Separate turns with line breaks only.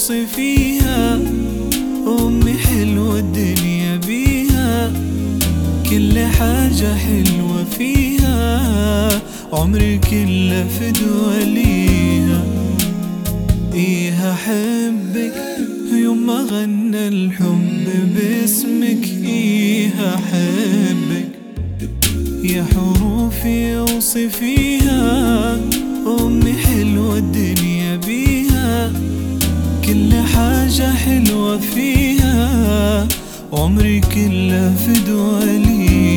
اوصفيها أمي حلوة الدنيا بيها كل حاجة حلوة فيها عمري كله فدوى ليها إيه أحبك يوم ما غنى الحب باسمك إيه أحبك يا حروفي اوصفيها أمي حلوة الدنيا بيها كل حاجة حلوة فيها عمري كله فدوى ليها